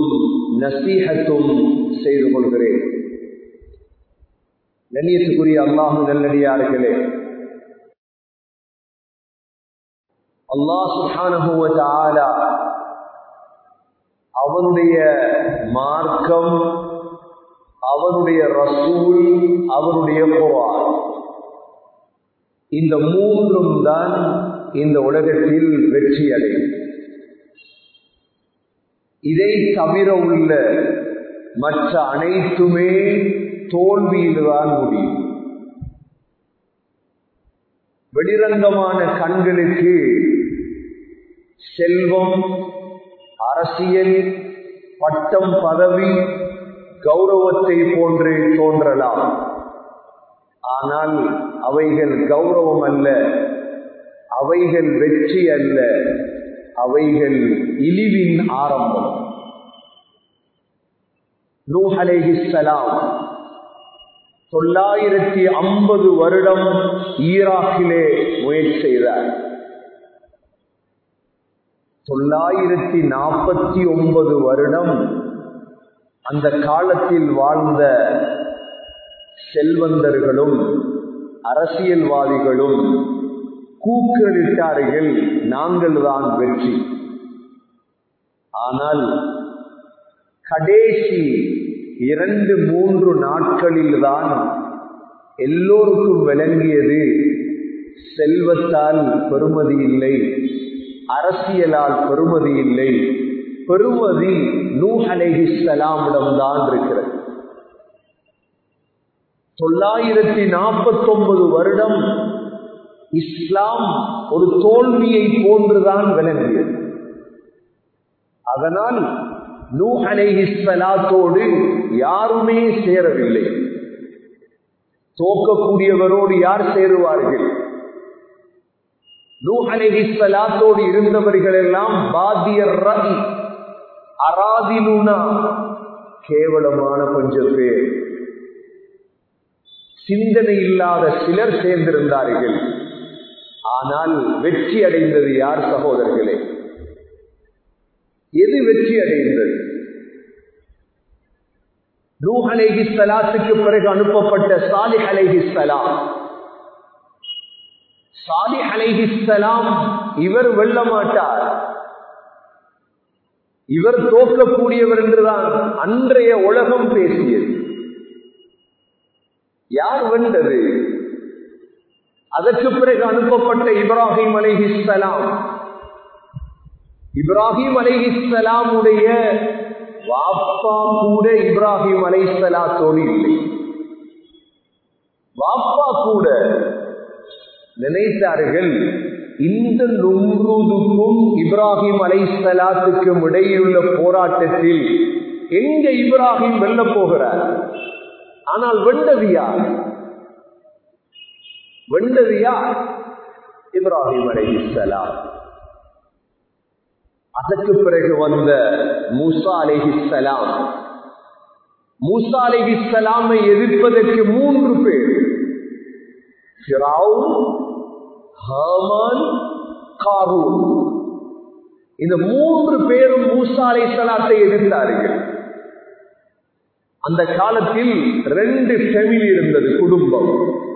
நசீகத்தும் செய்து கொள்கிறேன் கண்ணியத்துக்குரிய அல்லாஹு நல்லடியார்களே அல்லாஹ் சுஹானுவ ஆலா அவனுடைய மார்க்கம் அவனுடைய ரசூல் அவனுடைய குரான் இந்த மூன்றும் தான் இந்த உலகத்தில் வெற்றி அடையும் இதை தவிர உள்ள மற்ற அனைத்துமே தோல்வியில்தான் முடியும் வெளிரங்கமான கண்களுக்கு செல்வம் அரசியல் பட்டம் பதவி கௌரவத்தை போன்று தோன்றலாம் ஆனால் அவைகள் கௌரவம் அல்ல அவைகள் வெற்றி அல்ல அவைகள் இழிவின் ஆரம்பம் நூஹலேஹிஸ்லாம் தொள்ளாயிரத்தி ஐம்பது வருடம் ஈராக்கிலே முயற்சி செய்தார் தொள்ளாயிரத்தி நாற்பத்தி ஒன்பது வருடம் அந்த காலத்தில் வாழ்ந்த செல்வந்தர்களும் அரசியல்வாதிகளும் கூக்களிட்டார்கள் நாங்கள் தான் வெற்றி ஆனால் கடைசி இரண்டு மூன்று நாட்களில் தான் எல்லோருக்கும் விளங்கியது செல்வத்தால் பெருமதி இல்லை அரசியலால் பெருமதி இல்லை பெருமதி நூ அலைஹிஸ்லாமிடம்தான் இருக்கிறது தொள்ளாயிரத்தி நாற்பத்தி ஒன்பது வருடம் இஸ்லாம் ஒரு தோல்வியை போன்றுதான் விளங்கியது அதனால் நூ அலைஹிஸ்லாத்தோடு யாருமே சேரவில்லை தோக்கக்கூடியவரோடு யார் சேருவார்கள் நூ அலைஹிஸ்லாத்தோடு இருந்தவர்கள் எல்லாம் பாத்தியர் ரவி அராதிலுனா கேவலமான கொஞ்சம் பேர் சிந்தனை இல்லாத சிலர் சேர்ந்திருந்தார்கள் ஆனால் வெற்றி அடைந்தது யார் சகோதரர்களே எது வெற்றி அடைந்தது நூஹ் அலைஹி சலாத்துக்கு பிறகு அனுப்பப்பட்ட சாலி அலைஹி சலாம் சாலி அலைஹி சலாம் இவர் வெல்ல மாட்டார் இவர் தோற்கக்கூடியவர் என்றுதான் அன்றைய உலகம் பேசியது யார் வென்றது அதற்கு பிறகு அனுப்பப்பட்ட இப்ராஹிம் அலைஹிஸ்லாம் இப்ராஹிம் அலைஹிஸ்லாமுடைய வாப்பா கூட இப்ராஹிம் அலைசலாத்தோடு இல்லை வாப்பா கூட நினைத்தார்கள் இந்த நும்ருதுக்கும் இப்ராஹிம் அலைசலாத்துக்கும் இடையிலுள்ள போராட்டத்தில் எங்க இப்ராஹிம் வெல்ல போகிறார் ஆனால் வெண்டது யார் வெண்டது யார் இப்ராஹிம் அலைஹிஸ்லாம் அதற்கு பிறகு வந்த மூசா அலைஹிஸ்லாம் மூசா அலைஹிஸ்லாமை எதிர்ப்பதற்கு மூன்று பேர் ஹாமான் காரூன் இந்த மூன்று பேரும் மூசா அலைஹிஸ்லாத்தை எதிர்த்தார்கள் அந்த காலத்தில் ரெண்டு ஃபெமிலி இருந்தது குடும்பம்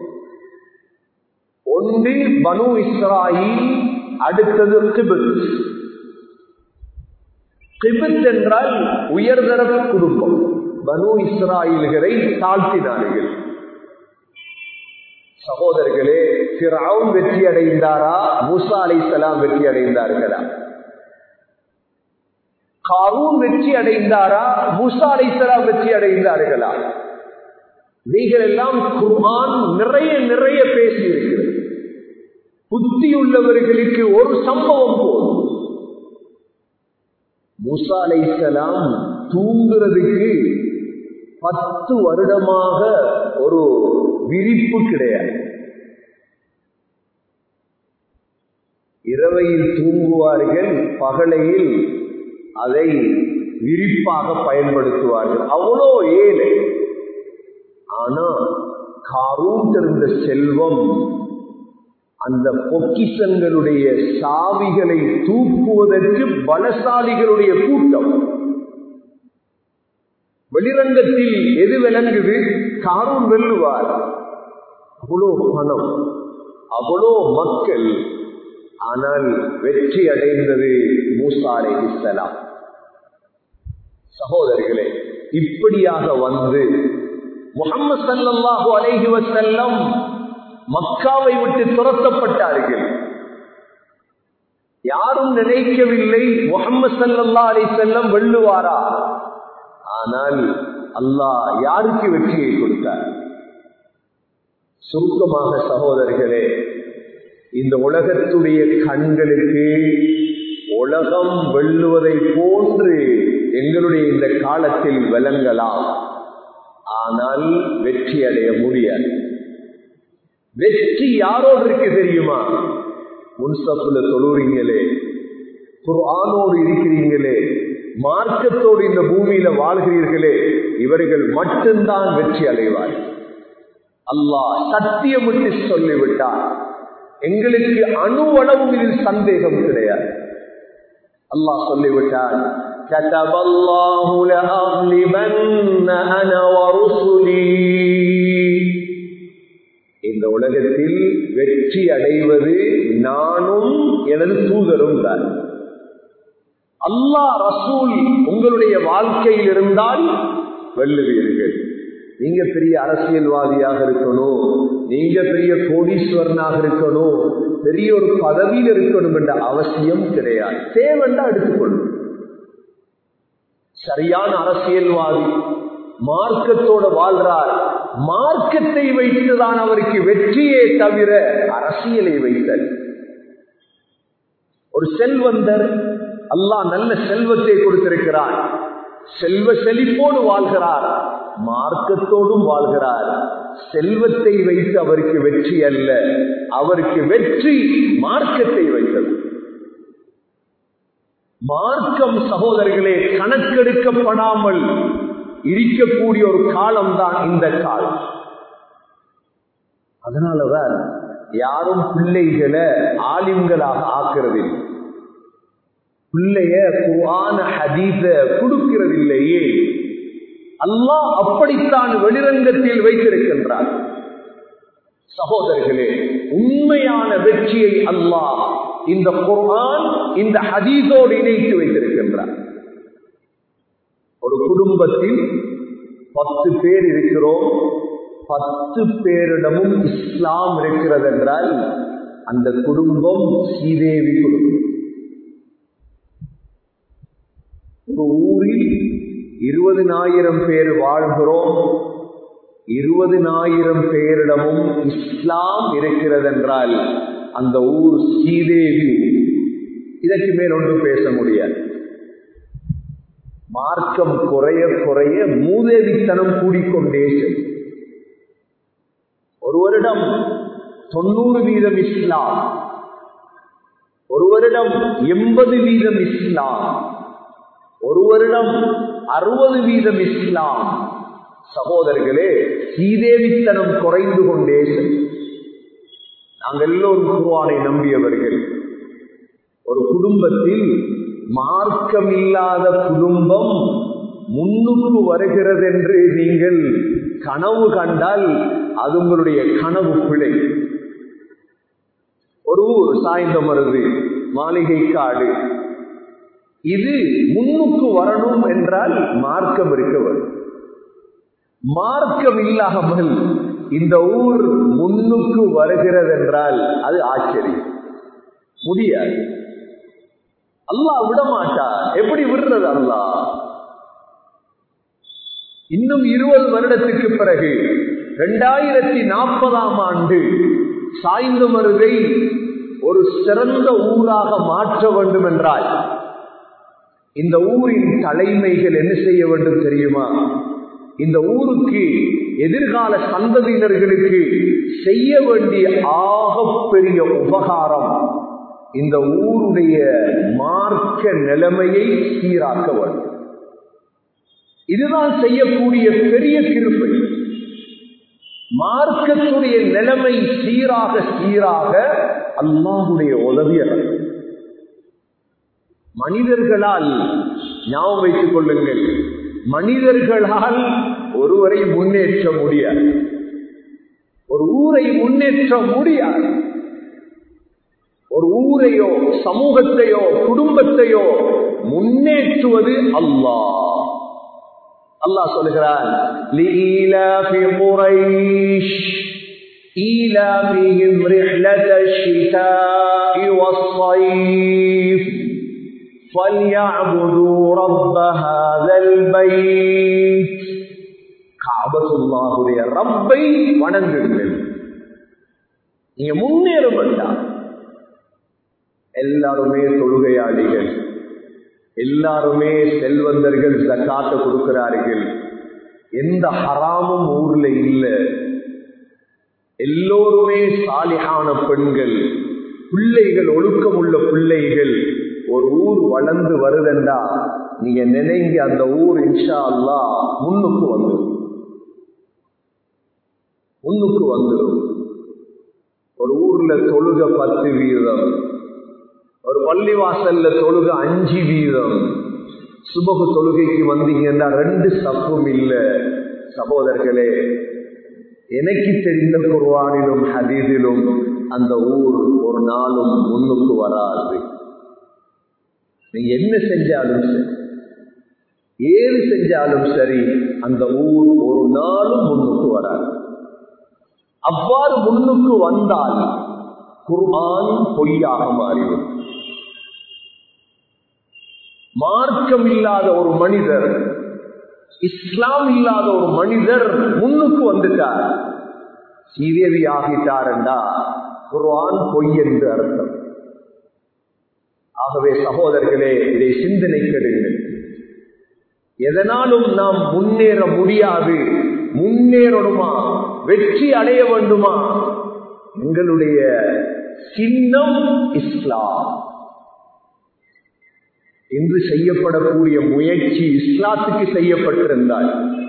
ஒன்று பனு இஸ்ராயில் அடுத்தது கிபித் கிபித் என்றால் உயர்தர குடும்பம் பனு இஸ்ராயில்களை தாழ்த்தினார்கள் சகோதரர்களே சிராவும் வெற்றி அடைந்தாரா மூசா அலைசலாம் வெற்றி அடைந்தார்களா காரூன் வெற்றி அடைந்தாரா மூசா அலைசலாம் வெற்றி அடைந்தார்களா நீங்கள் எல்லாம் குர்ஆன் நிறைய நிறைய பேசி இருக்கிறது புத்தி உள்ளவர்களுக்கு ஒரு சம்பவம் போதும் மூசா அலைசலாம் தூங்குறதுக்கு பத்து வருடமாக ஒரு விரிப்பு கிடையாது இரவையில் தூங்குவார்கள் பகலையில் அதை விரிப்பாக பயன்படுத்துவார்கள் அவ்வளோ ஏழை ஆனா காரூன் இருந்த செல்வம் அந்த பொக்கிஷங்களுடைய சாவிகளை தூக்குவதற்கு பலசாலிகளுடைய கூட்டம் வெளிரங்கத்தில் எது விளங்குது காரும் வெல்லுவார் அவ்வளோ பணம் அவ்வளோ மக்கள் ஆனால் வெற்றி அடைந்தது மூசாரை இஸ்லாம் சகோதரர்களே இப்படியாக வந்து முகமது சல்லாஹு அலைஹி வசல்லம் மக்காவை விட்டு துரத்தப்பட்டார்கள் யாரும் நினைக்கவில்லை முகமது சல்லா அலி செல்லம் வெல்லுவாரா ஆனால் அல்லாஹ் யாருக்கு வெற்றியை கொடுத்தார் சுருக்கமாக சகோதரர்களே இந்த உலகத்துடைய கண்களுக்கு உலகம் வெல்லுவதை போன்று எங்களுடைய இந்த காலத்தில் விளங்கலாம் ஆனால் வெற்றி அடைய முடியாது வெற்றி யாரோடு இருக்கு தெரியுமா முன்சப்புல தொழுறீங்களே குர்ஆனோடு இருக்கிறீங்களே மார்க்கத்தோடு இந்த பூமியில வாழ்கிறீர்களே இவர்கள் மட்டும்தான் வெற்றி அடைவார்கள் அல்லாஹ் சத்தியமிட்டு சொல்லிவிட்டார் எங்களுக்கு அணுவளவும் இதில் சந்தேகம் கிடையாது அல்லாஹ் சொல்லிவிட்டார் كتب الله لأغلبن أنا ورسلي இந்த உலகத்தில் வெற்றி அடைவது நானும் எனது தூதரும் தான் அல்லாஹ் ரசூல் உங்களுடைய வாழ்க்கையில் இருந்தால் வெல்லுவீர்கள் நீங்க பெரிய அரசியல்வாதியாக இருக்கணும் நீங்க பெரிய கோடீஸ்வரனாக இருக்கணும் பெரிய ஒரு பதவியில் இருக்கணும் என்ற அவசியம் கிடையாது தேவண்டா எடுத்துக்கொள்ளும் சரியான அரசியல்வாதி மார்க்கத்தோட வாழ்றார் மார்க்கத்தை வைத்துதான் அவருக்கு வெற்றியே தவிர அரசியலை வைத்தல் ஒரு செல்வந்தர் அல்லாஹ் நல்ல செல்வத்தை கொடுத்திருக்கிறார் செல்வ செழிப்போடு வாழ்கிறார் மார்க்கத்தோடும் வாழ்கிறார் செல்வத்தை வைத்து அவருக்கு வெற்றி அல்ல அவருக்கு வெற்றி மார்க்கத்தை வைத்தது மார்க்கம் சகோதரர்களே கணக்கெடுக்கப்படாமல் இருக்கக்கூடிய ஒரு காலம்தான் இந்த காலம் அதனாலதான் யாரும் பிள்ளைகளை ஆலிம்களாக ஆக்குறது பிள்ளைய குரான ஹதீஸ கொடுக்கிறதில்லையே அல்லாஹ் அப்படித்தான் வெளிரங்கத்தில் வைத்திருக்கின்றார் சகோதரர்களே உண்மையான வெற்றியை அல்லாஹ் இந்த குர்ஆன் இந்த ஹதீஸோடு இணைத்து வைத்திருக்கின்றார் ஒரு குடும்பத்தில் பத்து பேர் இருக்கிறோம் பத்து பேரிடமும் இஸ்லாம் இருக்கிறது என்றால் அந்த குடும்பம் ஸ்ரீதேவி குடும்பம் ஒரு ஊரில் இருபதினாயிரம் பேர் வாழ்கிறோம் இருபதினாயிரம் பேரிடமும் இஸ்லாம் இருக்கிறது என்றால் அந்த ஊர் ஸ்ரீதேவி இதற்கு மேல் ஒன்றும் பேச முடியாது மார்க்கம் குறைய குறைய மூதேவித்தனம் கூடிக்கொண்டே செல்லும் ஒரு வருடம் தொண்ணூறு வீதம் இஸ்லாம் ஒரு வருடம் எண்பது வீதம் இஸ்லாம் ஒரு வருடம் அறுபது வீதம் இஸ்லாம் சகோதரர்களே சீதேவித்தனம் குறைந்து கொண்டே செல்லும் நாங்கள் எல்லோரும் குருவானை நம்பியவர்கள் ஒரு குடும்பத்தில் மார்க்கம் இல்லாத குடும்பம் முன்னுக்கு வருகிறது என்று நீங்கள் கனவு கண்டால் அது உங்களுடைய கனவு பிழை ஒரு ஊர் சாய்ந்த மருது மாளிகை காடு இது முன்னுக்கு வரணும் என்றால் மார்க்கம் இருக்க வரும் மார்க்கம் இல்லாமல் இந்த ஊர் முன்னுக்கு வருகிறது என்றால் அது ஆச்சரியம் முடியாது அல்லாஹ் விட மாட்டார் எப்படி விடுறது அல்லாஹ் இன்னும் இருபது வருடத்துக்கு பிறகு இரண்டாயிரத்தி நாற்பதாம் ஆண்டு சாய்ந்த மருதை ஒரு சிறந்த ஊராக மாற்ற வேண்டும் என்றால் இந்த ஊரின் தலைமைகள் என்ன செய்ய வேண்டும் தெரியுமா இந்த ஊருக்கு எதிர்கால சந்ததியினர்களுக்கு செய்ய வேண்டிய ஆகப்பெரிய உபகாரம் இந்த ஊருடைய மார்க்க நிலைமையை சீராக்க வேண்டும் இதுதான் செய்யக்கூடிய பெரிய கிருப்பை மார்க்கத்துடைய நிலைமை சீராக சீராக அல்லாஹுடைய உதவியர் மனிதர்களால் ஞாபகம் வைத்துக் கொள்ளுங்கள் மனிதர்களால் ஒருவரை முன்னேற்ற முடியாது ஒரு ஊரை முன்னேற்ற முடியாது ஒரு ஊரையோ சமூகத்தையோ குடும்பத்தையோ முன்னேற்றுவது அல்லாஹ் அல்லாஹ் சொல்கிறான் إيلافهم رحلة الشتاء والصيف فليعبدوا رب هذا البيت காபத்துல்லாஹுடைய ரப்பை வணங்குங்கள் நீங்க முன்னேற வேண்டாம் எல்லாருமே தொழுகையாளிகள் எல்லாருமே செல்வந்தர்கள் ஜக்காத்த கொடுக்கிறார்கள் எந்த ஹராமும் ஊர்ல இல்லை எல்லோருமே சாலிகான பெண்கள் பிள்ளைகள் ஒழுக்கம் உள்ள பிள்ளைகள் ஒரு ஊர் வளர்ந்து வருதண்டா நீங்க நினைங்க அந்த ஊர் இன்ஷா அல்லா முன்னுக்கு வந்துடும் முன்னுக்கு வந்துடும் ஒரு ஊர்ல தொழுக பத்து வீதம் ஒரு பள்ளிவாசல்ல தொழுக அஞ்சு வீதம் சுபகு தொழுகைக்கு வந்தீங்கன்னா ரெண்டு சப்பும் இல்ல சகோதரர்களே எனக்கு தெரிந்த குர்வானிலும் ஹதீதிலும் அந்த ஊர் ஒரு நாளும் முன்னுக்கு வராது நீங்க என்ன செஞ்சாலும் சரி ஏது செஞ்சாலும் சரி அந்த ஊர் ஒரு நாளும் முன்னுக்கு வராது அவ்வாறு முன்னுக்கு வந்தால் குர்ஆன் பொய்யாக மாறிவிடும் மார்க்கம் இல்லாத ஒரு மனிதர் இஸ்லாம் இல்லாத ஒரு மனிதர் முன்னுக்கு வந்துட்டார் சீதேவி ஆகிட்டார்டா குர்ஆன் பொய் என்று அர்த்தம் ஆகவே சகோதரர்களே இதை சிந்தனை கெடுங்கள் எதனாலும் நாம் முன்னேற முடியாது முன்னேறணுமா வெற்றி அடைய வேண்டுமா எங்களுடைய சின்னம் இஸ்லாம் இன்று செய்யப்படக்கூடிய முயற்சி இஸ்லாத்துக்கு செய்யப்பட்டிருந்தால்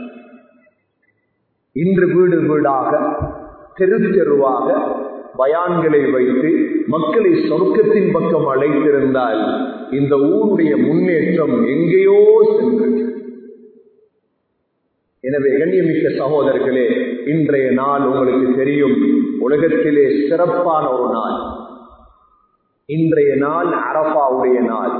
இன்று வீடு வீடாக தெரு தெருவாக பயான்களை வைத்து மக்களை சொர்க்கத்தின் பக்கம் அழைத்திருந்தால் இந்த ஊருடைய முன்னேற்றம் எங்கேயோ சென்று எனவே கண்ணியமிக்க சகோதரர்களே இன்றைய நாள் உங்களுக்கு தெரியும் உலகத்திலே சிறப்பான ஒரு நாள் இன்றைய நாள் அரபாவுடைய நாள்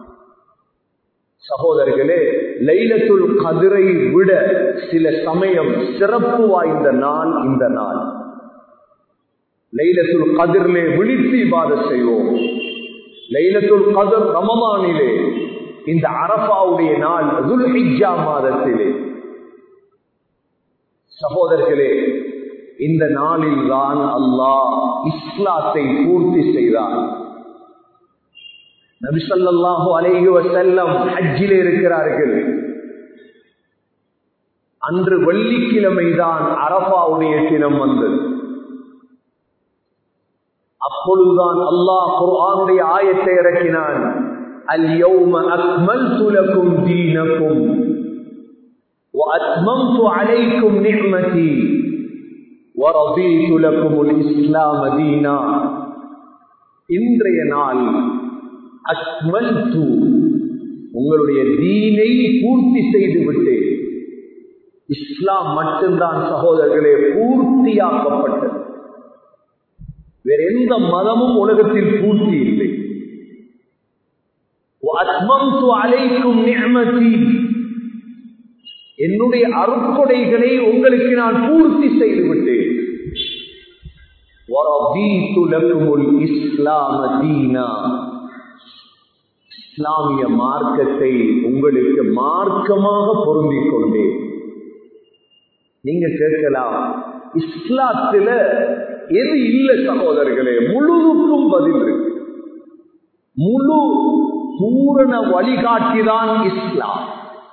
சகோதரர்களே லைலத்துல் கதிரை விட சில சமயம் சிறப்பு வாய்ந்த நாள் இந்த நாள் லைலத்துல் கதிரிலே விழித்து இபாத செய்வோம் லைலத்துல் கதிர் ரமமானிலே இந்த அரபாவுடைய நாள் துல்ஹிஜா மாதத்திலே சகோதரர்களே இந்த நாளில் தான் அல்லாஹ் இஸ்லாத்தை பூர்த்தி செய்தார் நபிசல்லாஹு அலைஹி வசல்லம் ஹஜ்ஜிலே இருக்கிறார்கள் அன்று வெள்ளிக்கிழமைதான் அரபாவுடைய தினம் வந்தது அப்பொழுதுதான் அல்லாஹ் குர்ஆனுடைய ஆயத்தை இறக்கினான் اليوم أكملت لكم دينكم وأتممت عليكم نعمتي ورضيت لكم الإسلام دينا இன்றைய நாள் அக்மல்து உங்களுடைய தீனை பூர்த்தி செய்து விட்டேன் இஸ்லாம் மட்டும்தான் சகோதரர்களே பூர்த்தியாக்கப்பட்டது வேற எந்த மதமும் உலகத்தில் பூர்த்தி இல்லை அலைக்கும் என்னுடைய அருட்கொடைகளை உங்களுக்கு நான் பூர்த்தி செய்து விட்டேன் இஸ்லாம தீனா இஸ்லாமிய மார்க்கத்தை உங்களுக்கு மார்க்கமாக பொருந்திக் கொண்டேன் நீங்க கேட்கலாம் இஸ்லாத்துல எது இல்லை சகோதரர்களே முழுதுக்கும் பதில் இருக்கு முழு பூரண வழிகாட்டிதான் இஸ்லாம்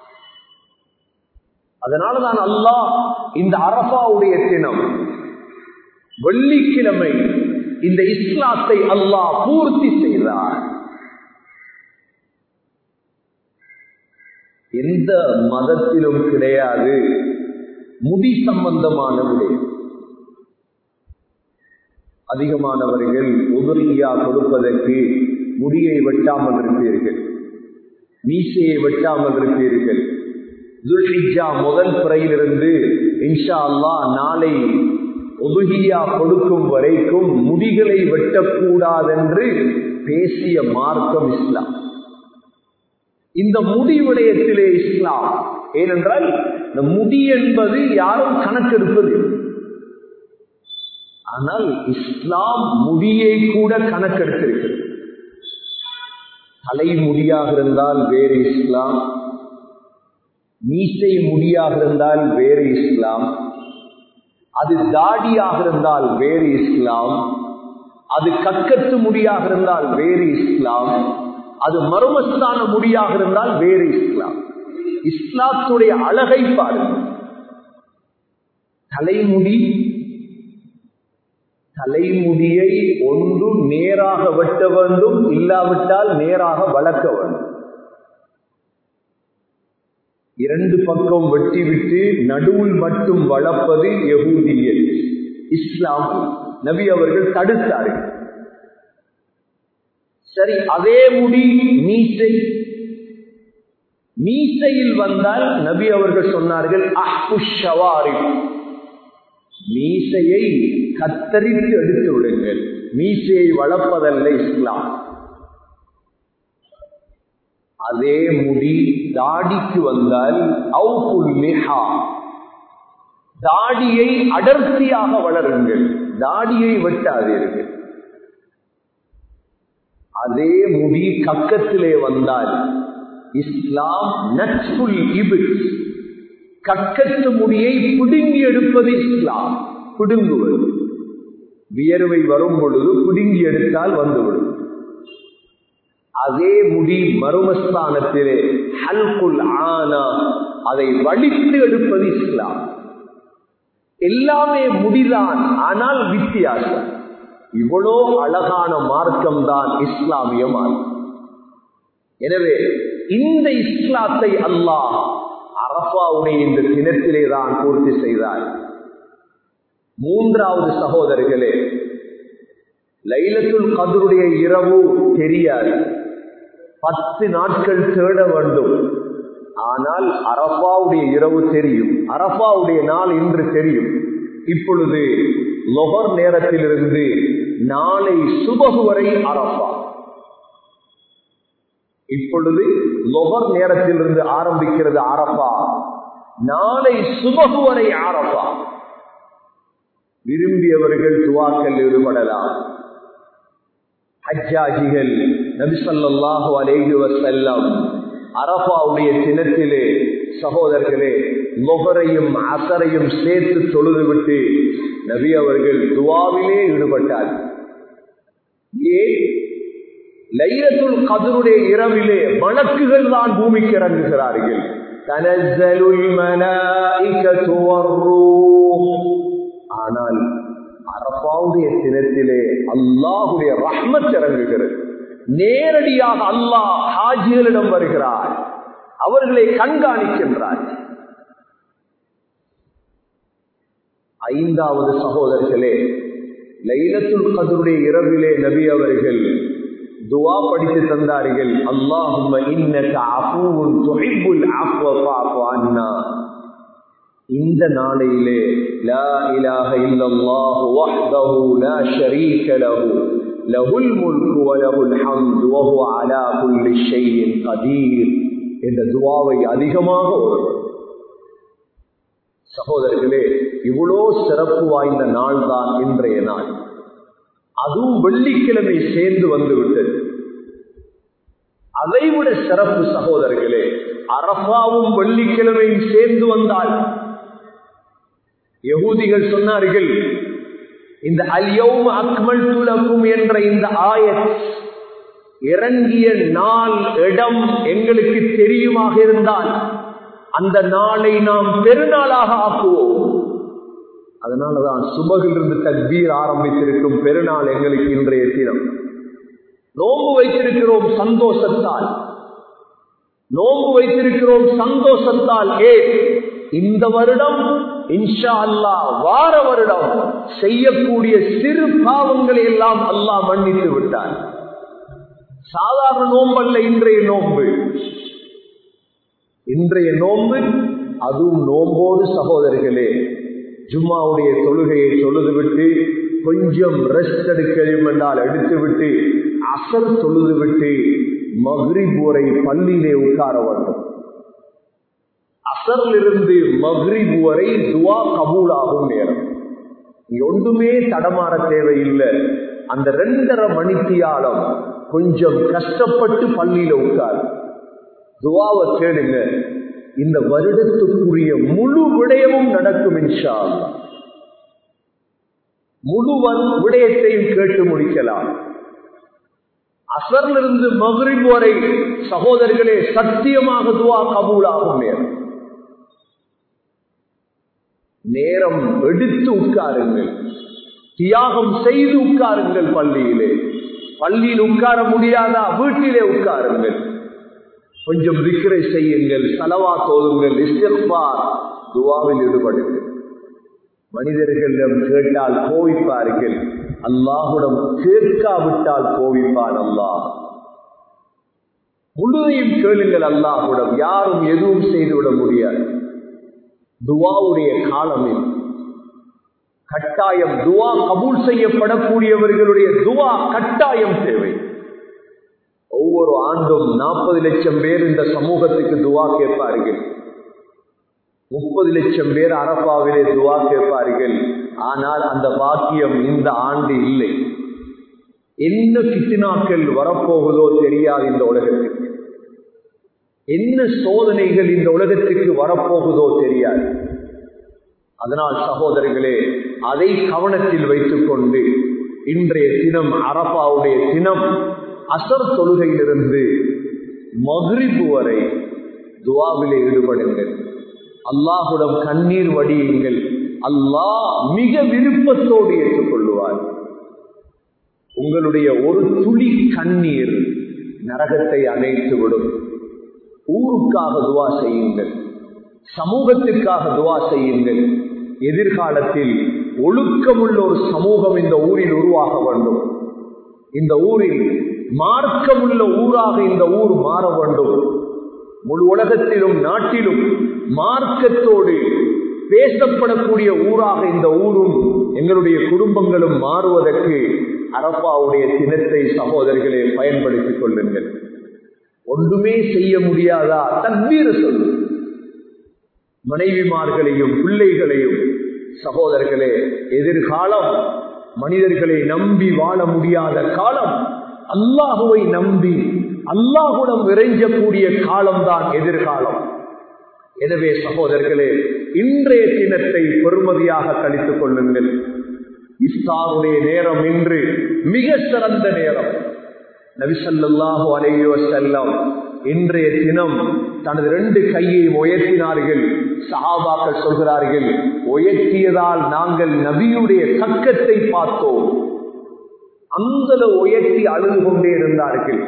அதனாலதான் அல்லாஹ் இந்த அரபாவுடைய தினம் வெள்ளிக்கிழமை இந்த இஸ்லாத்தை அல்லாஹ் பூர்த்தி செய்தார் எந்த மதத்திலும் கிடையாது முடி சம்பந்தமான விடயம் அதிகமானவர்கள் உதிரியா கொடுப்பதற்கு முடியை வெட்டாமல் இருப்பீர்கள் மீசையை வெட்டாமல் இருப்பீர்கள் துல்ஹிஜா முதல் பிறையிலிருந்து இன்ஷா அல்லா நாளை ஒதுகியா கொடுக்கும் வரைக்கும் முடிகளை வெட்டக்கூடாதென்று பேசிய மார்க்கம் இஸ்லாம் இந்த முடி விடயத்திலே இஸ்லாம் ஏனென்றால் இந்த முடி என்பது யாரும் கணக்கெடுப்பது ஆனால் இஸ்லாம் முடியை கூட கணக்கெடுத்திருக்கிறது தலை முடியாக இருந்தால் வேறு இஸ்லாம் மீசை முடியாக இருந்தால் வேறு இஸ்லாம் அது தாடியாக இருந்தால் வேறு இஸ்லாம் அது கக்கத்து முடியாக இருந்தால் வேறு இஸ்லாம் அது மர்மஸ்தான முடியாக இருந்தால் வேறு இஸ்லாம் இஸ்லாத்துடைய அழகை பாருங்கள் தலைமுடி தலைமுடியை ஒன்று நேராக வெட்ட வேண்டும் இல்லாவிட்டால் நேராக வளர்க்க வேண்டும் இரண்டு பக்கம் வெட்டிவிட்டு நடுவில் மட்டும் வளர்ப்பது யகூதியல் இஸ்லாம் நபி அவர்கள் தடுத்தார்கள் சரி அதே முடி மீசை மீசையில் வந்தால் நபி அவர்கள் சொன்னார்கள் அஹ்புஷவாரி மீசையை கத்தரித்து எடுத்து விடுங்கள் மீசையை வளர்ப்பதல்ல இஸ்லாம் அதே முடி தாடிக்கு வந்தால் தாடியை அடர்த்தியாக வளருங்கள் தாடியை வெட்டாதீர்கள் அதே முடி கக்கத்திலே வந்தால் இஸ்லாம் நட்புல் இபிட் கக்கத்து முடியை பிடுங்கி எடுப்பது இஸ்லாம் பிடுங்குவது வியர்வை வரும் பொழுது பிடுங்கி எடுத்தால் வந்துவிடும் அதே முடி மருமஸ்தானத்திலே ஹல்குல் ஆனா அதை வலித்து எடுப்பது இஸ்லாம் எல்லாமே முடிதான் ஆனால் வித்தியாசம் இவ்வளோ அழகான மார்க்கம் தான் இஸ்லாமிய மார்க்கம் எனவே இந்த இஸ்லாத்தை அல்லாஹ் அரபாவுடைய இந்த தினத்திலே தான் பூர்த்தி செய்தார் மூன்றாவது சகோதரர்களே லைலத்துல் கதருடைய இரவு தெரியாது பத்து நாட்கள் தேட வேண்டும் ஆனால் அரபாவுடைய இரவு தெரியும் அரபாவுடைய நாள் இன்று தெரியும் இப்பொழுது லொஹர் நேரத்திலிருந்து நாளை சுபகு வரை அரபா இப்பொழுது லொஹர் நேரத்திலிருந்து ஆரம்பிக்கிறது அரபா நாளை சுபகு வரை அரபா விரும்பியவர்கள் துவாக்கள் ஈடுபடலாம் ஹஜ்ஜாஜிகள் நபிசல்லாஹு அலேஹி வசல்லம் அரபாவுடைய தினத்திலே சகோதரர்களே லொகரையும் அசரையும் சேர்த்து தொழுதுவிட்டு நபி அவர்கள் துவாவிலே ஈடுபட்டார் ஏன் லைலத்துல் கதருடைய இரவிலே வழக்குகள் தான் பூமிக்கு இறங்குகிறார்கள் தனசலுல் மலாயிகத்து வர்ரூஹ் ஆனால் அரபாவுடைய தினத்திலே அல்லாஹுடைய ரஹ்மத் இறங்குகிறது நேரடியாக அல்லாஹ் ஹாஜிகளிடம் வருகிறார் அவர்களை கண்காணிக்கின்றார் ஐந்தாவது சகோதரர்களே லைலத்துல் கதருடைய இரவிலே நபி அவர்கள் துவா படித்து தந்தார்கள் அல்லாஹும்ம இன்னக அஃபூவுன் துஹிப்புல் அஃவ ஃபஅஃபு அன்னா இந்த நாளையிலே லா இலாஹ இல்லல்லாஹு வஹ்தஹு லா ஷரீக லஹு லஹுல் முல்கு வ லஹுல் ஹம்து வ ஹுவ அலா குல்லி ஷைஇன் கதீர் என்ற துவாவை அதிகமாக ஓதுவர் சகோதரர்களே இவ்வளோ சிறப்பு வாய்ந்த நாள் தான் இன்றைய நாள் அதுவும் வெள்ளிக்கிழமை சேர்ந்து வந்து விட்டது அதைவிட சிறப்பு சகோதரர்களே அரபாவும் வெள்ளிக்கிழமையும் சேர்ந்து வந்தால் யகூதிகள் சொன்னார்கள் இந்த அல்யௌம் அக்மல் துலக்கும் என்ற இந்த ஆயத் இறங்கிய நாள் இடம் எங்களுக்கு தெரியுமாக இருந்தால் அந்த நாளை நாம் பெருநாளாக ஆக்குவோம் அதனாலதான் சுபகிலிருந்து தக்பீர் ஆரம்பித்திருக்கும் பெருநாள் எங்களுக்கு இன்றைய தினம் நோம்பு வைத்திருக்கிறோம் சந்தோஷத்தால் நோம்பு வைத்திருக்கிறோம் சந்தோஷத்தால் ஏ இந்த வருடம் இன்ஷா அல்லா வார வருடம் செய்யக்கூடிய சிறு பாவங்களை எல்லாம் அல்லாஹ் மன்னித்து விட்டார் சாதாரண நோம்பல்ல இன்றைய நோன்பு இன்றைய நோன்பு அதுவும் நோம்போடு சகோதரர்களே ஜும்மாவுடைய தொழுகையை தொழுதுவிட்டு கொஞ்சம் ரெஸ்ட் எடுக்க என்றால் எடுத்துவிட்டு அசல் தொழுதுவிட்டு மக்ரிப் வரை பள்ளியிலே உட்கார வேண்டும் அசரிலிருந்து மக்ரிப் வரை துவா கபூலாகும் நேரம் இங்க ஒன்றுமே தடமாற தேவையில்லை அந்த ரெண்டரை மணித்தியாலம் கொஞ்சம் கஷ்டப்பட்டு பள்ளியில உட்கார் துவாவை கேளுங்க இந்த வருடத்துக்குரிய முழு விடயமும் நடக்கும் இன்ஷா அல்லாஹ். முழு வ- விடயத்தையும் கேட்டு முடிக்கலாம் அசரிலிருந்து மகிரிப் வரை சகோதரர்களே சத்தியமாக துவா கபூலாகும் நேரம் நேரம் எடுத்து உட்காருங்கள் தியாகம் செய்து உட்காருங்கள் பள்ளியிலே பள்ளியில் உட்கார முடியாதா வீட்டிலே உட்காருங்கள் கொஞ்சம் விக்கிரை செய்யுங்கள் சலவா தோதுங்கள் இஸ்திக்பார் துவாவில் ஈடுபடுங்கள் மனிதர்களிடம் கேட்டால் கோவிப்பார்கள் அல்லாஹுடம் கேட்காவிட்டால் கோவிப்பான் அல்லாஹ் முழுதையும் கேளுங்கள் அல்லாஹுடம் யாரும் எதுவும் செய்துவிட முடியாது துவாவுடைய காலமில் கட்டாயம் துவா கபூல் செய்யப்படக்கூடியவர்களுடைய துவா கட்டாயம் தேவை ஒவ்வொரு ஆண்டும் நாற்பது லட்சம் பேர் இந்த சமூகத்துக்கு துவா கேட்பார்கள் முப்பது லட்சம் பேர் அரப்பாவிலே துவா கேட்பார்கள் ஆனால் அந்த பாக்கியம் இந்த ஆண்டு இல்லை என்ன பித்தினாக்கள் வரப்போகுதோ தெரியாது இந்த உலகத்துக்கு என்ன சோதனைகள் இந்த உலகத்துக்கு வரப்போகுதோ தெரியாது அதனால் சகோதரர்களே அதை கவனத்தில் வைத்துக் கொண்டு இன்றைய தினம் அரபாவுடைய தினம் அசர் தொழுகையிலிருந்து மகிழ்வு வரை துவாவிலே ஈடுபடுங்கள் அல்லாஹுடம் கண்ணீர் வடியுங்கள் அல்லாஹ் மிக விருப்பத்தோடு ஏற்றுக்கொள்ளுவார் உங்களுடைய ஒரு துளி கண்ணீர் நரகத்தை அணைத்துவிடும் ஊருக்காக துவா செய்யுங்கள் சமூகத்திற்காக துவா செய்யுங்கள் எதிர்காலத்தில் ஒழுக்கமுள்ள ஒரு சமூகம் இந்த ஊரில் உருவாக வேண்டும் இந்த ஊரில் மார்க்கமுள்ள ஊராக இந்த ஊர் மாற வேண்டும் முழு உலகத்திலும் நாட்டிலும் மார்க்கத்தோடு பேசப்படக்கூடிய ஊராக இந்த ஊரும் எங்களுடைய குடும்பங்களும் மாறுவதற்கு அரப்பாவுடைய தினத்தை சகோதரர்களே பயன்படுத்திக் கொள்ளுங்கள் ஒன்றுமே செய்ய முடியாதா தன்வீர சொல்லு மனைவிமார்களையும் பிள்ளைகளையும் சகோதரர்களே எதிர்காலம் மனிதர்களை நம்பி வாழ முடியாத காலம் அல்லாஹுவை நம்பி அல்லாஹுடன் விரைஞ்சக்கூடிய காலம்தான் எதிர்காலம் எனவே சகோதரர்களே இன்றைய தினத்தை பெருமதியாக கழித்துக் கொள்ளுங்கள் இஃப்தாருடைய நேரம் இன்று மிக சிறந்த நேரம் நபிசல்லாஹு அலையோ செல்லம் இன்றைய தினம் தனது ரெண்டு கையை உயர்த்தினார்கள் சஹாபாக்கள் சொல்கிறார்கள் உயர்த்தியதால் நாங்கள் நபியுடைய கக்கத்தை பார்த்தோம் அந்த உயர்த்தி அழுது கொண்டே இருந்தார்கள்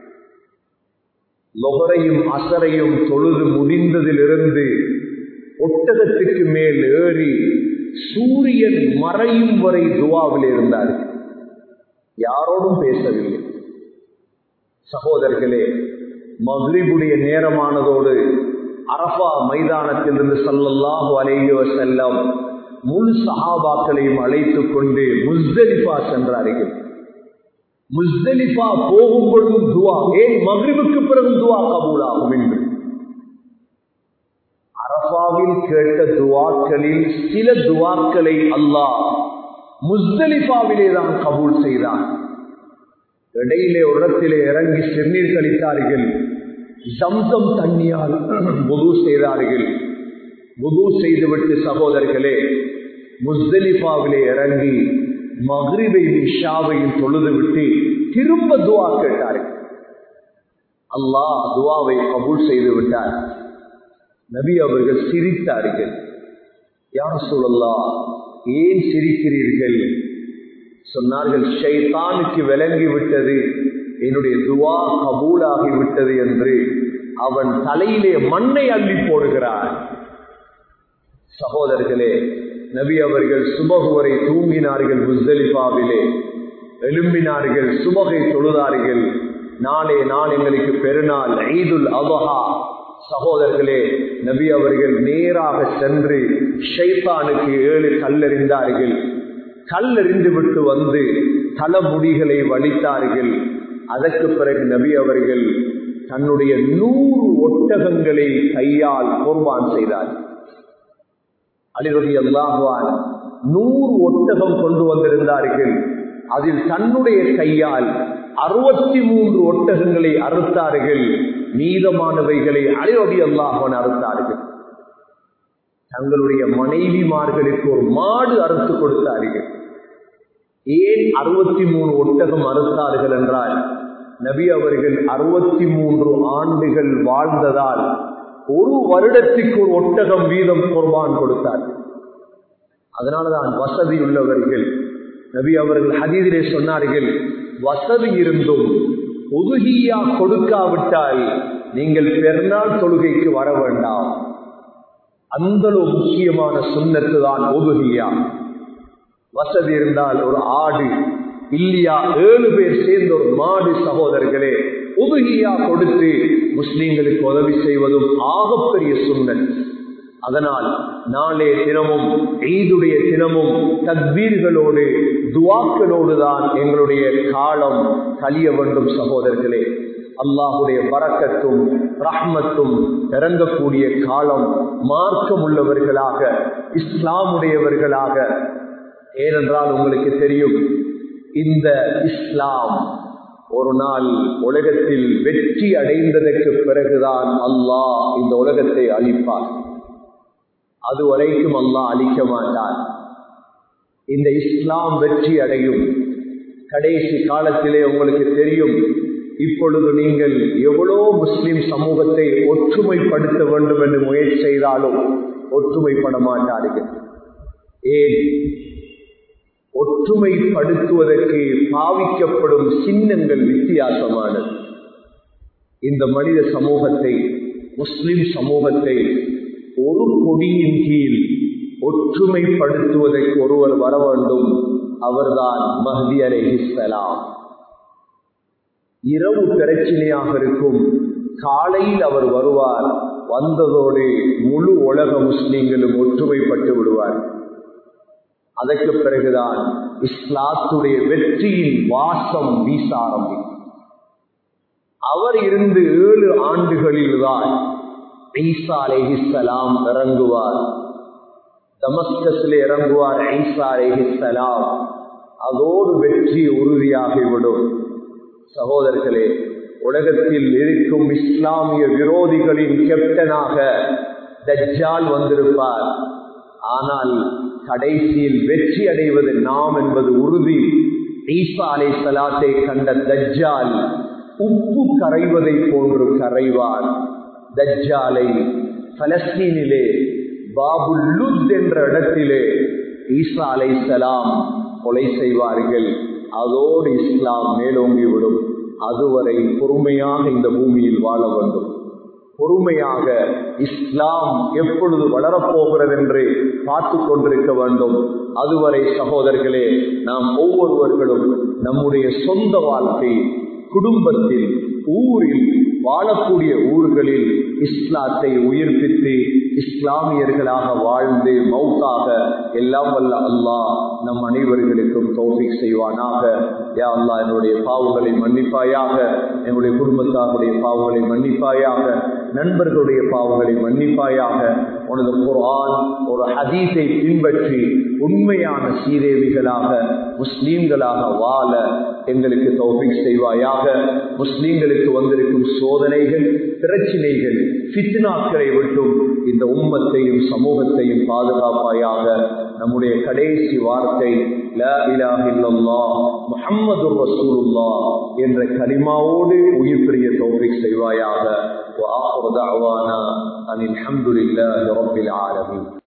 லொகரையும் அசரையும் தொழுது முடிந்ததிலிருந்து ஒட்டகத்துக்கு மேல் ஏறி சூரியன் மறையும் வரை துவாவில் இருந்தார்கள் யாரோடும் பேசவில்லை சகோதரர்களே மகிழ்வுடைய நேரமானதோடு அரபா மைதானத்திலிருந்து சல்லல்லாஹு அலையோ செல்லம் முழு சஹாபாக்களையும் அழைத்துக் கொண்டு முஸ்தலிஃபா சென்றார்கள் முஸ்தலிஃபா போகும் பொழுதும் துவா ஏன் மகிழ்வுக்கு பிறகு துவா கபூலாகும் என்று அரபாவில் கேட்ட துவாக்களில் சில துவாக்களை அல்லாஹ் முஸ்தலிஃபாவிலே தான் கபூல் செய்தான் இடையிலே ஒரு இடத்திலே இறங்கி சிறுநீர் கழித்தார்கள் சம்சம் தண்ணியால் முது செய்தார்கள் முது செய்துவிட்டு சகோதரர்களே முஸ்தலிஃபாவிலே இறங்கி மகிரிவையும் இஷாவையும் தொழுது விட்டு திரும்ப துவா கேட்டார்கள் அல்லாஹ் துவாவை கபூல் செய்து விட்டார் நபி அவர்கள் சிரித்தார்கள் யார் சொல்லல்லா ஏன் சிரிக்கிறீர்கள் சொன்னார்கள் ஷைத்தானுக்கு விளங்கி விட்டது என்னுடைய துவா கபூலாகி விட்டது என்று அவன் தலையிலே மண்ணை அள்ளி போடுகிறார் சகோதரர்களே நபி அவர்கள் சுபகு வரை தூங்கினார்கள் முஸ்தலிஃபாவிலே எழும்பினார்கள் சுபகை தொழுதார்கள் நாளே நாள் எங்களுக்கு பெருநாள் ஈதுல் அபஹா சகோதரர்களே நபி அவர்கள் நேராக சென்று ஷைத்தானுக்கு ஏழு கல்லறிந்தார்கள் கல்லறிந்து விட்டு வந்து தலைமுடிகளை வலித்தார்கள் அதற்கு பிறகு நபி அவர்கள் தன்னுடைய நூறு ஒட்டகங்களை கையால் குர்பான் செய்தார் அலிரதி அல்லாஹான் நூறு ஒட்டகம் கொண்டு வந்திருந்தார்கள் அதில் தன்னுடைய கையால் அறுபத்தி மூன்று ஒட்டகங்களை அறுத்தார்கள் மீதமானவைகளை அலிரதி அல்லாஹான் அறுத்தார்கள் தங்களுடைய மனைவிமார்களுக்கு ஒரு மாடு அறுத்து கொடுத்தார்கள் ஏன் அறுபத்தி மூணு ஒட்டகம் அறுத்தார்கள் என்றால் நபி அவர்கள் அறுபத்தி மூன்று ஆண்டுகள் வாழ்ந்ததால் ஒரு வருடத்துக்கு ஒரு ஒட்டகம் வீதம் குர்பான் கொடுத்தார்கள் அதனாலதான் வசதி உள்ளவர்கள் நபி அவர்கள் ஹதீதிலே சொன்னார்கள் வசதி இருந்தும் ஒதுகியா கொடுக்காவிட்டால் நீங்கள் பெருநாள் தொழுகைக்கு வர வேண்டாம் அந்த முக்கியமான சுண்ணத்து தான் ஒதுகியா வசதி இருந்தால் ஒரு ஆடு இல்லையா ஏழு பேர் சேர்ந்த ஒரு மாடு சகோதரர்களே உதுகியா கொடுத்து முஸ்லிம்களுக்கு உதவி செய்வதும் ஆகப்பெரிய சுண்ணத் அதனால் நாளே தினமும் ஈதுடைய தினமும் தக்பீர்களோடு துவாக்களோடு தான் எங்களுடைய காலம் கழிய வேண்டும் சகோதரர்களே அல்லாஹுடைய பறக்கத்தும் ரஹ்மத்தும் இறங்கக்கூடிய காலம் மார்க்கம் உள்ளவர்களாக இஸ்லாமுடையவர்களாக ஏனென்றால் உங்களுக்கு தெரியும் இந்த இஸ்லாம் ஒரு நாள் உலகத்தில் வெற்றி அடைந்ததற்கு பிறகுதான் அல்லாஹ் இந்த உலகத்தை அழிப்பார் அது வரைக்கும் அல்லாஹ் அழிக்க மாட்டார் இந்த இஸ்லாம் வெற்றி அடையும் கடைசி காலத்திலே உங்களுக்கு தெரியும் இப்பொழுது நீங்கள் எவ்வளோ முஸ்லிம் சமூகத்தை ஒற்றுமைப்படுத்த வேண்டும் என்று முயற்சி செய்தாலும் ஒற்றுமைப்பட மாட்டார்கள் ஏன் ஒற்றுமைப்படுத்துவதற்கு பாவிக்கப்படும் சின்னங்கள் வித்தியாசமானது இந்த மனித சமூகத்தை முஸ்லிம் சமூகத்தை ஒரு கொடியின் கீழ் ஒற்றுமைப்படுத்துவதற்கு ஒருவர் வர வேண்டும் அவர்தான் மஹதி அலைஹிஸ்லாம் இரவு பிரச்சனையாக இருக்கும் காலையில் அவர் வருவார் வந்ததோடு முழு உலக முஸ்லிம்களும் ஒற்றுமைப்பட்டு விடுவார் அதற்கு பிறகுதான் இஸ்லாத்துடைய வெற்றியின் வாசம் வீச ஆரம்பிக்கும் அவர் இருந்து ஏழு ஆண்டுகளில் தான் ஈசா அலேஹிஸ்லாம் இறங்குவார் தமஸ்கஸில் இறங்குவார் ஈசா அலேஹிஸ்லாம் அதோடு வெற்றி உறுதியாகிவிடும் சகோதரர்களே உலகத்தில் இருக்கும் இஸ்லாமிய விரோதிகளின் கேப்டனாக தஜ்ஜால் வந்திருப்பார் ஆனால் கடைசியில் வெற்றி அடைவது நாம் என்பது உறுதி ஈசா அலை சலாத்தை கண்ட தஜ்ஜால் உப்பு கரைவதை போன்று கரைவார் தஜ்ஜாலை பலஸ்தீனிலே பாபுல்லுத் என்ற இடத்திலே ஈசா அலை சலாம் கொலை செய்வார்கள் அதோடு இஸ்லாம் மேலோங்கிவிடும் அதுவரை பொறுமையாக இந்த பூமியில் வாழ வேண்டும் பொறுமையாக இஸ்லாம் எப்பொழுது வளரப்போகிறது என்று பார்த்து கொண்டிருக்க வேண்டும் அதுவரை சகோதரர்களே நாம் ஒவ்வொருவர்களும் நம்முடைய சொந்த வாழ்க்கை குடும்பத்தில் ஊரில் வாழக்கூடிய ஊர்களில் இஸ்லாத்தை உயிர்ப்பித்து இஸ்லாமியர்களாக வாழ்ந்து மௌத்தாக எல்லாம் வல்ல அல்லாஹ் நம் அனைவர்களுக்கும் தோஃபிக் செய்வானாக யா அல்லா என்னுடைய பாவங்களை மன்னிப்பாயாக என்னுடைய குடும்பத்தாருடைய பாவங்களை மன்னிப்பாயாக நண்பர்களுடைய பாவங்களை மன்னிப்பாயாக உனது குரான் ஒரு ஹதீஸை பின்பற்றி உண்மையான சீதேவிகளாக முஸ்லீம்களாக வாழ எங்களுக்கு தௌபிக் செய்வாயாக முஸ்லீம்களுக்கு வந்திருக்கும் சோதனைகள் பிரச்சினைகள் ஃபித்னாக்களை விட்டும் இந்த உம்மத்தையும் சமூகத்தையும் பாதுகாப்பாயாக நம்முடைய கடைசி வார்த்தை முகம்மது ரசூலுல்லா என்ற கலிமாவோடு உயிர் பிரிய தௌபிக் செய்வாயாக وآخر دعوانا أن الحمد لله رب العالمين